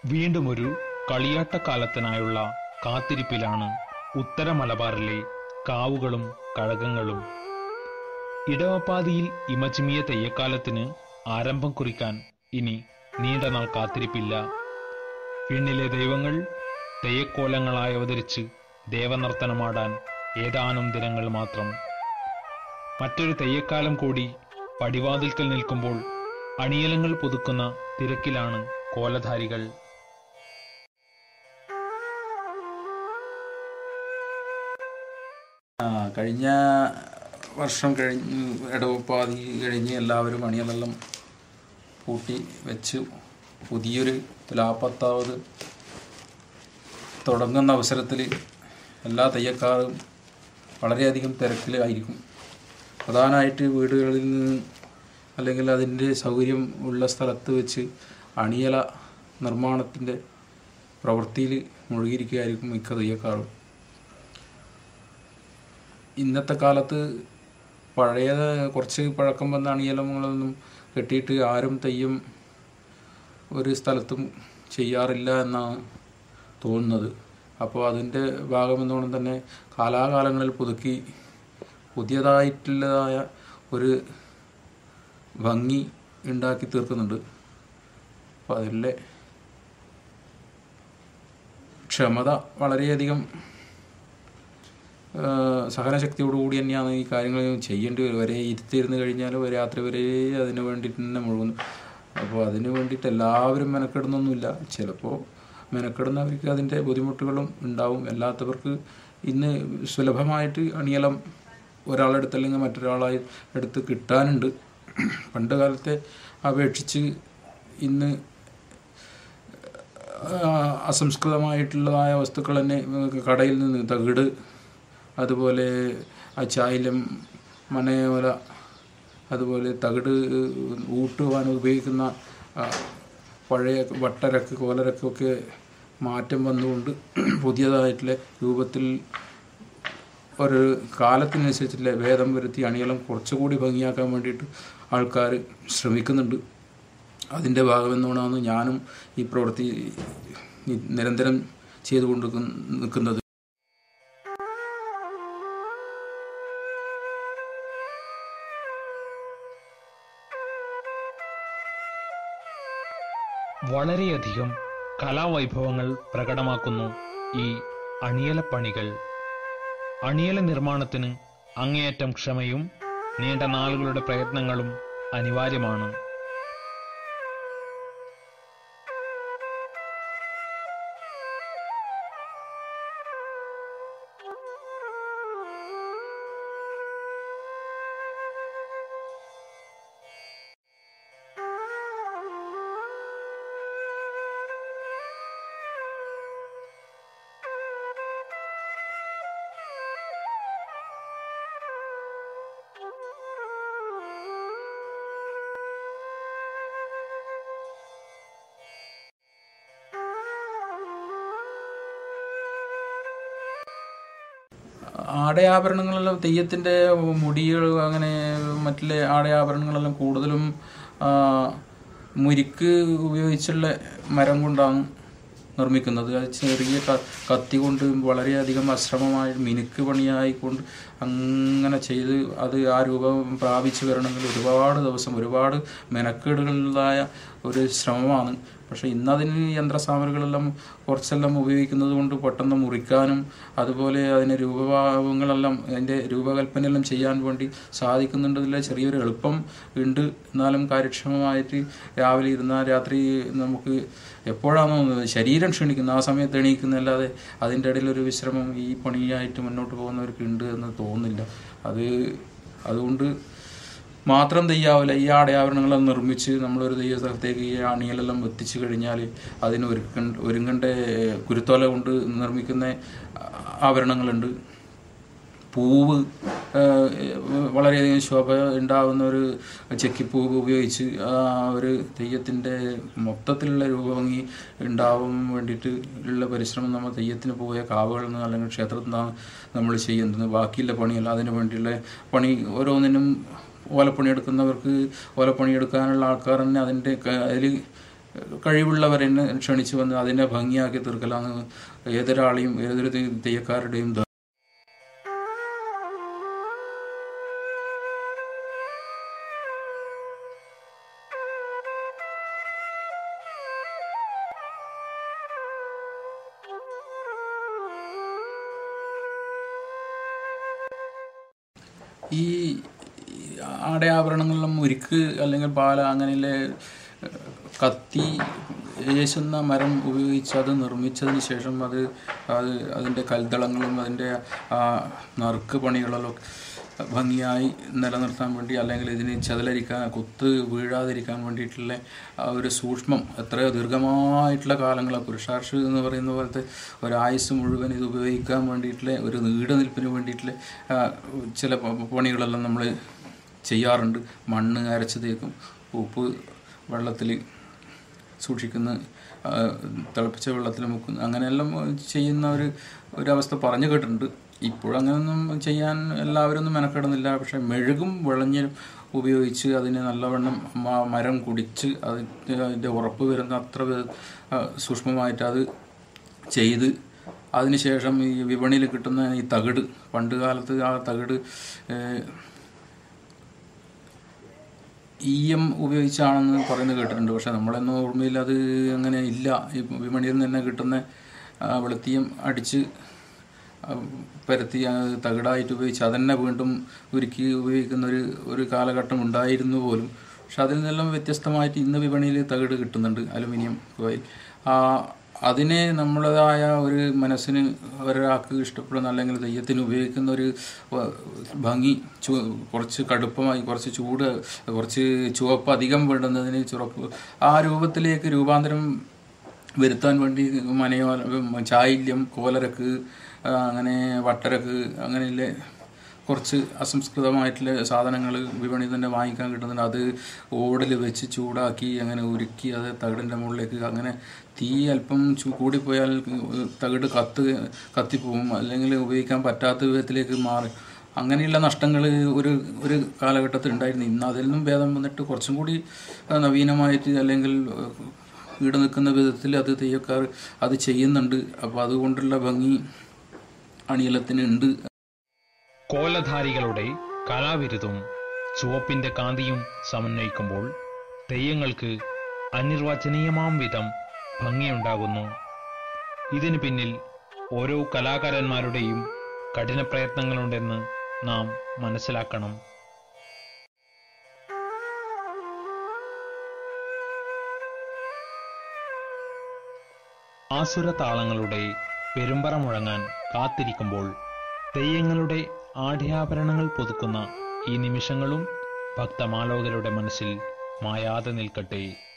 വീണ്ടും ഒരു കളിയാട്ടക്കാലത്തിനായുള്ള കാത്തിരിപ്പിലാണ് ഉത്തര മലബാറിലെ കാവുകളും കഴകങ്ങളും ഇടവപ്പാതിയിൽ ഇമച്ചിമിയ തെയ്യക്കാലത്തിന് ആരംഭം കുറിക്കാൻ ഇനി നീണ്ട നാൾ കാത്തിരിപ്പില്ല വിണ്ണിലെ ദൈവങ്ങൾ തെയ്യക്കോലങ്ങളായി അവതരിച്ച് ദേവനർത്തനമാടാൻ ഏതാനും ദിനങ്ങൾ മാത്രം മറ്റൊരു തെയ്യക്കാലം കൂടി പടിവാതിൽക്കൽ നിൽക്കുമ്പോൾ അണിയലങ്ങൾ പുതുക്കുന്ന തിരക്കിലാണ് കോലധാരികൾ ആ, കഴിഞ്ഞ വർഷം കഴിഞ്ഞ് ഇടവപ്പാതി കഴിഞ്ഞ് എല്ലാവരും അണിയലെല്ലാം പൂട്ടി വെച്ച് പുതിയൊരു തുലാപ്പത്താവത് തുടങ്ങുന്ന അവസരത്തിൽ എല്ലാ തെയ്യക്കാരും വളരെയധികം തിരക്കിലായിരിക്കും പ്രധാനമായിട്ട് വീടുകളിൽ നിന്ന് അല്ലെങ്കിൽ അതിൻ്റെ സൗകര്യം ഉള്ള സ്ഥലത്ത് വെച്ച് അണിയല നിർമ്മാണത്തിൻ്റെ പ്രവൃത്തിയിൽ മുഴുകിയിരിക്കുകയായിരിക്കും മിക്ക തെയ്യക്കാരും ഇന്നത്തെ കാലത്ത് പഴയ കുറച്ച് പഴക്കം വന്ന അണിയലങ്ങളൊന്നും കെട്ടിയിട്ട് ആരും തെയ്യം ഒരു സ്ഥലത്തും ചെയ്യാറില്ല എന്നാണ് തോന്നുന്നത് അപ്പോൾ അതിൻ്റെ ഭാഗമെന്നോണം തന്നെ കാലാകാലങ്ങളിൽ പുതുക്കി പുതിയതായിട്ടുള്ളതായ ഒരു ഭംഗി ഉണ്ടാക്കി തീർക്കുന്നുണ്ട് അപ്പോൾ അതിലെ ക്ഷമത വളരെയധികം ഏഹ് സഹനശക്തിയോടുകൂടി തന്നെയാണ് ഈ കാര്യങ്ങൾ ചെയ്യേണ്ടി വരും വരെ ഇരുത്തിരുന്ന് കഴിഞ്ഞാൽ ഒരു രാത്രി വരെ അതിന് വേണ്ടിയിട്ട് തന്നെ മുഴുകുന്നു അപ്പോൾ അതിന് വേണ്ടിയിട്ട് എല്ലാവരും മെനക്കെടുന്നൊന്നുമില്ല ചിലപ്പോൾ മെനക്കെടുന്നവർക്ക് അതിൻ്റെ ബുദ്ധിമുട്ടുകളും ഉണ്ടാവും അല്ലാത്തവർക്ക് ഇന്ന് സുലഭമായിട്ട് അണിയലം ഒരാളെടുത്ത് അല്ലെങ്കിൽ മറ്റൊരാളായി എടുത്ത് കിട്ടാനുണ്ട് പണ്ട് കാലത്തെ അപേക്ഷിച്ച് ഇന്ന് ആ, അസംസ്കൃതമായിട്ടുള്ളതായ വസ്തുക്കൾ തന്നെ നമുക്ക് കടയിൽ നിന്ന് തകിട് അതുപോലെ അച്ചായിലം മനയോല അതുപോലെ തകിട് ഊട്ടുവാൻ ഉപയോഗിക്കുന്ന ആ, പഴയ വട്ടരക്ക് കോലരക്കൊക്കെ മാറ്റം വന്നുകൊണ്ട് പുതിയതായിട്ടുള്ള രൂപത്തിൽ ഒരു കാലത്തിനനുസരിച്ചുള്ള ഭേദം വരുത്തി അണിയളം കുറച്ചുകൂടി ഭംഗിയാക്കാൻ വേണ്ടിയിട്ട് ആൾക്കാർ ശ്രമിക്കുന്നുണ്ട് അതിൻ്റെ ഭാഗമെന്നോണാണ് ഞാനും ഈ പ്രവൃത്തി നി- നിരന്തരം ചെയ്തുകൊണ്ട് നിൽക്കുന്നത് വളരെയധികം കലാവൈഭവങ്ങൾ പ്രകടമാക്കുന്നു ഈ അണിയലപ്പണികൾ അണിയല നിർമ്മാണത്തിന് അങ്ങേയറ്റം ക്ഷമയും നീണ്ട നാളുകളുടെ പ്രയത്നങ്ങളും അനിവാര്യമാണ് ആടയാഭരണങ്ങളെല്ലാം തെയ്യത്തിൻ്റെ മുടികൾ അങ്ങനെ മറ്റുള്ള ആടയാഭരണങ്ങളെല്ലാം കൂടുതലും ആ, മുരിക്ക് ഉപയോഗിച്ചുള്ള മരം കൊണ്ടാണ് നിർമ്മിക്കുന്നത് അത് ചെറിയ ക- കത്തി കൊണ്ട് വളരെയധികം അശ്രമമായി മിനുക്ക് പണിയായിക്കൊണ്ട് അങ്ങനെ ചെയ്ത് അത് ആ രൂപം പ്രാപിച്ചു വരണമെങ്കിൽ ഒരുപാട് ദിവസം ഒരുപാട് മെനക്കേടുകളിലായ ഒരു ശ്രമമാണ് പക്ഷേ ഇന്നതിന് യന്ത്രസാമഗ്രികളെല്ലാം കുറച്ചെല്ലാം ഉപയോഗിക്കുന്നത് കൊണ്ട് പെട്ടെന്ന് മുറിക്കാനും അതുപോലെ അതിന് രൂപഭാവങ്ങളെല്ലാം അതിൻ്റെ രൂപകൽപ്പനയെല്ലാം ചെയ്യാൻ വേണ്ടി സാധിക്കുന്നുണ്ടതിൽ ചെറിയൊരു എളുപ്പം ഉണ്ട് എന്നാലും കാര്യക്ഷമമായിട്ട് രാവിലെ ഇരുന്നാൽ രാത്രി നമുക്ക് എപ്പോഴാണോ ശരീരം ക്ഷണിക്കുന്നത് ആ സമയത്ത് എണീക്കുന്നല്ലാതെ അതിൻ്റെ ഇടയിൽ ഒരു വിശ്രമം ഈ പണിയായിട്ട് മുന്നോട്ട് പോകുന്നവർക്ക് ഉണ്ട് എന്ന് തോന്നുന്നില്ല അത് അതുകൊണ്ട് മാത്രം തെയ്യാവില്ല ഈ ആടയാഭരണങ്ങളെല്ലാം നിർമ്മിച്ച് നമ്മളൊരു തെയ്യ സ്ഥലത്തേക്ക് ഈ അണിയലെല്ലാം എത്തിച്ചു കഴിഞ്ഞാൽ അതിന് ഒരുക്ക ഒരുങ്ങേണ്ട കുരുത്തോല കൊണ്ട് നിർമ്മിക്കുന്ന ആഭരണങ്ങളുണ്ട് പൂവ് ഏഹ്, വളരെയധികം ശോഭ ഉണ്ടാവുന്ന ഒരു ചെക്കിപ്പൂവ് ഉപയോഗിച്ച് ആ ഒരു തെയ്യത്തിൻ്റെ മൊത്തത്തിലുള്ള രൂപഭംഗി ഉണ്ടാവാൻ വേണ്ടിയിട്ട് ഉള്ള പരിശ്രമം നമ്മൾ തെയ്യത്തിന് പോയ കാവുകളിൽ നിന്ന് അല്ലെങ്കിൽ ക്ഷേത്രത്തിൽ നിന്നാണ് നമ്മൾ ചെയ്യുന്നത് ബാക്കിയുള്ള പണിയല്ല അതിന് വേണ്ടിയുള്ള പണി ഓരോന്നിനും ഓലപ്പണി എടുക്കുന്നവർക്ക് ഓലപ്പണി എടുക്കാനുള്ള ആൾക്കാർ തന്നെ അതിൻ്റെ അതിൽ കഴിവുള്ളവരെ ക്ഷണിച്ചു വന്ന് അതിനെ ഭംഗിയാക്കി തീർക്കലാണ് ഏതൊരാളെയും ഏതൊരു തെയ്- തെയ്യക്കാരുടെയും ധ- ഈ ആടയാഭരണങ്ങളിലും മുരിക്ക് അല്ലെങ്കിൽ പാല അങ്ങനെയുള്ള ഏഹ്, കത്തി ഏശുന്ന മരം ഉപയോഗിച്ച് അത് നിർമ്മിച്ചതിന് ശേഷം അത് അത് അതിൻ്റെ കൽത്തളങ്ങളും അതിൻ്റെ ആ നറുക്ക് പണികളെല്ലാം ഭംഗിയായി നിലനിർത്താൻ വേണ്ടി അല്ലെങ്കിൽ ഇതിന് ചതലരിക്കാൻ കുത്ത് വീഴാതിരിക്കാൻ വേണ്ടിയിട്ടുള്ള ആ ഒരു സൂക്ഷ്മം എത്രയോ ദീർഘമായിട്ടുള്ള കാലങ്ങൾ പുരുഷാർഷ് എന്ന് പറയുന്ന പോലത്തെ ഒരായുസ് മുഴുവൻ ഇത് ഉപയോഗിക്കാൻ വേണ്ടിയിട്ടുള്ള ഒരു നീണ്ടുനിൽപ്പിന് വേണ്ടിയിട്ടുള്ള ആ, ചില പ- പണികളെല്ലാം നമ്മൾ ചെയ്യാറുണ്ട് മണ്ണ് അരച്ച് തേക്കും ഉപ്പ് വെള്ളത്തിൽ സൂക്ഷിക്കുന്ന ആ, തിളപ്പിച്ച വെള്ളത്തിൽ മുക്കുന്ന അങ്ങനെയെല്ലാം ചെയ്യുന്ന ഒരു ഒരവസ്ഥ പറഞ്ഞു കേട്ടിട്ടുണ്ട് ഇപ്പോഴങ്ങനൊന്നും ചെയ്യാൻ എല്ലാവരും ഒന്നും മെനക്കെടുന്നില്ല പക്ഷെ മെഴുകും വിളഞ്ഞിലും ഉപയോഗിച്ച് അതിനെ നല്ലവണ്ണം മ- മരം കുടിച്ച് അതിൻ്റെ അതിൻ്റെ ഉറപ്പ് വരുന്ന അത്ര വേ- ആ, സൂക്ഷ്മമായിട്ട് അത് ചെയ്ത് അതിനുശേഷം ഈ വിപണിയിൽ കിട്ടുന്ന ഈ തകിട് പണ്ട് കാലത്ത് ആ തകിട് ഏഹ്, ഇ എം ഉപയോഗിച്ചാണെന്ന് പറയുന്നത് കേട്ടിട്ടുണ്ട് പക്ഷെ നമ്മളെന്നും ഓർമ്മയിൽ അത് അങ്ങനെ ഇല്ല ഈ വിപണിയിൽ നിന്ന് തന്നെ കിട്ടുന്ന ആ, വെളുത്തീയം അടിച്ച് ആ, പരത്തി ആ തകിടായിട്ട് ഉപയോഗിച്ച് അതന്നെ വീണ്ടും ഉരുക്കി ഉപയോഗിക്കുന്ന ഒരു ഒരു കാലഘട്ടം ഉണ്ടായിരുന്നു പോലും പക്ഷെ അതിൽ നിന്നെല്ലാം വ്യത്യസ്തമായിട്ട് ഇന്ന് വിപണിയിൽ തകിട് കിട്ടുന്നുണ്ട് അലുമിനിയം കോയിൽ ആ അതിനെ നമ്മളതായ ഒരു മനസ്സിന് ഒരാൾക്ക് ഇഷ്ടപ്പെടുന്ന അല്ലെങ്കിൽ തെയ്യത്തിന് ഉപയോഗിക്കുന്ന ഒരു വ- ഭംഗി ചു കുറച്ച് കടുപ്പമായി കുറച്ച് ചൂട് കുറച്ച് ചുവപ്പ് അധികം വേണ്ടുന്നതിന് ചുവപ്പ് ആ രൂപത്തിലേക്ക് രൂപാന്തരം വരുത്താൻ വേണ്ടി മനയോ ചായില്യം കോലരക്ക് ആ, അങ്ങനെ വട്ടരക്ക് അങ്ങനെയുള്ള കുറച്ച് അസംസ്കൃതമായിട്ടുള്ള സാധനങ്ങൾ വിപണിയിൽ തന്നെ വാങ്ങിക്കാൻ കിട്ടുന്നുണ്ട് അത് ഓടിൽ വെച്ച് ചൂടാക്കി അങ്ങനെ ഉരുക്കി അത് തകിടിൻ്റെ മുകളിലേക്ക് അങ്ങനെ തീ അല്പം ചൂ കൂടിപ്പോയാൽ തകിട് കത്ത് കത്തിപ്പോവും അല്ലെങ്കിൽ ഉപയോഗിക്കാൻ പറ്റാത്ത വിധത്തിലേക്ക് മാറി അങ്ങനെയുള്ള നഷ്ടങ്ങൾ ഒരു ഒരു കാലഘട്ടത്തിൽ ഉണ്ടായിരുന്നു ഇന്ന് അതിൽ നിന്നും ഭേദം വന്നിട്ട് കുറച്ചും കൂടി ആ, നവീനമായിട്ട് അല്ലെങ്കിൽ ആ, ഈട് നിൽക്കുന്ന വിധത്തിൽ അത് തെയ്യക്കാർ അത് ചെയ്യുന്നുണ്ട് അപ്പോൾ അതുകൊണ്ടുള്ള ഭംഗി അണിയലത്തിന് ഉണ്ട് കോലധാരികളുടെ കലാവിരുതും ചുവപ്പിന്റെ കാന്തിയും സമന്വയിക്കുമ്പോൾ തെയ്യങ്ങൾക്ക് അനിർവചനീയമാം വിധം ഭംഗിയുണ്ടാകുന്നു ഇതിനു പിന്നിൽ ഓരോ കലാകാരന്മാരുടെയും കഠിന പ്രയത്നങ്ങളുണ്ടെന്ന് നാം മനസ്സിലാക്കണം ആസുര താളങ്ങളുടെ പെരുമ്പറ മുഴങ്ങാൻ കാത്തിരിക്കുമ്പോൾ തെയ്യങ്ങളുടെ ആഢ്യാഭരണങ്ങൾ പുതുക്കുന്ന ഈ നിമിഷങ്ങളും ഭക്തമാലോകരുടെ മനസ്സിൽ മായാതെ നിൽക്കട്ടെ